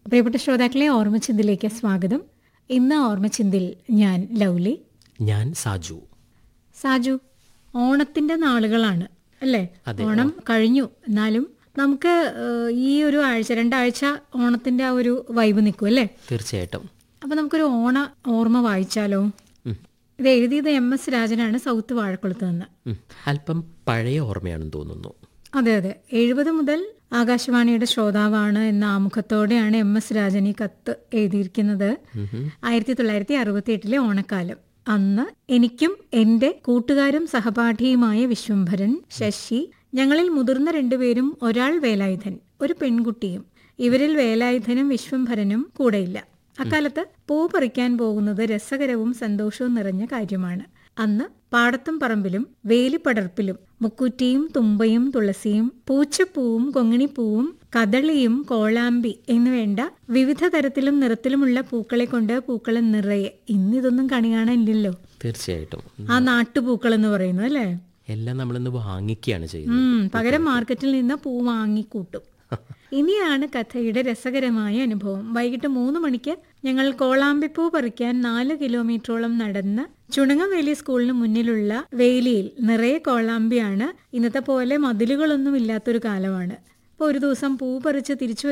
പ്രിയപ്പെട്ട ശ്രോതാക്കളെ ഓർമ്മച്ചിന്തിലേക്ക് സ്വാഗതം ഇന്ന് ഓർമ്മച്ചിന്തിൽ ഞാൻ ലൗലി ഞാൻ സാജു സാജു ഓണത്തിന്റെ നാളുകളാണ് അല്ലേ ഓണം കഴിഞ്ഞു എന്നാലും നമുക്ക് ഏഹ്, ഈ ഒരു ആഴ്ച രണ്ടാഴ്ച ഓണത്തിന്റെ ആ ഒരു വൈബ് നിൽക്കും അല്ലേ തീർച്ചയായിട്ടും അപ്പൊ നമുക്കൊരു ഓണ ഓർമ്മ വായിച്ചാലോ ഉം. ഇത് എഴുതിയത് എം എസ് രാജനാണ് സൗത്ത് വാഴക്കുളത്ത് നിന്ന് ഉം. അല്പം പഴയ ഓർമ്മയാണെന്ന് തോന്നുന്നു അതെ അതെ എഴുപത് മുതൽ ആകാശവാണിയുടെ ശ്രോതാവാണ് എന്ന ആമുഖത്തോടെയാണ് എം എസ് രാജൻ ഈ കത്ത് എഴുതിയിരിക്കുന്നത് ആയിരത്തി തൊള്ളായിരത്തി അറുപത്തി എട്ടിലെ ഓണക്കാലം അന്ന് എനിക്കും എന്റെ കൂട്ടുകാരും സഹപാഠിയുമായ വിശ്വംഭരൻ ശശി ഞങ്ങളിൽ മുതിർന്ന രണ്ടുപേരും ഒരാൾ വേലായുധൻ ഒരു പെൺകുട്ടിയും ഇവരിൽ വേലായുധനും വിശ്വംഭരനും കൂടെയില്ല അക്കാലത്ത് പൂ പറിക്കാൻ പോകുന്നത് രസകരവും സന്തോഷവും നിറഞ്ഞ കാര്യമാണ് അന്ന് പാടത്തും പറമ്പിലും വേലിപ്പടർപ്പിലും മുക്കുറ്റിയും തുമ്പയും തുളസിയും പൂച്ചപ്പൂവും കൊങ്ങിണിപ്പൂവും കദളിയും കോളാമ്പി എന്നുവേണ്ട വിവിധ തരത്തിലും നിറത്തിലുമുള്ള പൂക്കളെ കൊണ്ട് പൂക്കളം നിറയെ ഇന്നിതൊന്നും കണി കാണാനില്ലല്ലോ തീർച്ചയായിട്ടും ആ നാട്ടുപൂക്കൾ എന്ന് പറയുന്നു അല്ലേ എല്ലാം നമ്മളിന്ന് വാങ്ങിക്കുകയാണ് ചെയ്യുന്നത് ഉം പകരം മാർക്കറ്റിൽ നിന്ന് പൂ വാങ്ങിക്കൂട്ടും ഇനിയാണ് കഥയുടെ രസകരമായ അനുഭവം വൈകിട്ട് മൂന്ന് മണിക്ക് ഞങ്ങൾ കോളാമ്പിപ്പൂ പറിക്കാൻ നാല് കിലോമീറ്ററോളം നടന്ന് ചുണങ്ങവേലി സ്കൂളിന് മുന്നിലുള്ള വേലിയിൽ നിറയെ കോളാമ്പിയാണ് ഇന്നത്തെ പോലെ മതിലുകളൊന്നും ഇല്ലാത്തൊരു കാലമാണ് അപ്പോൾ ഒരു ദിവസം പൂ പറിച്ച് തിരിച്ചു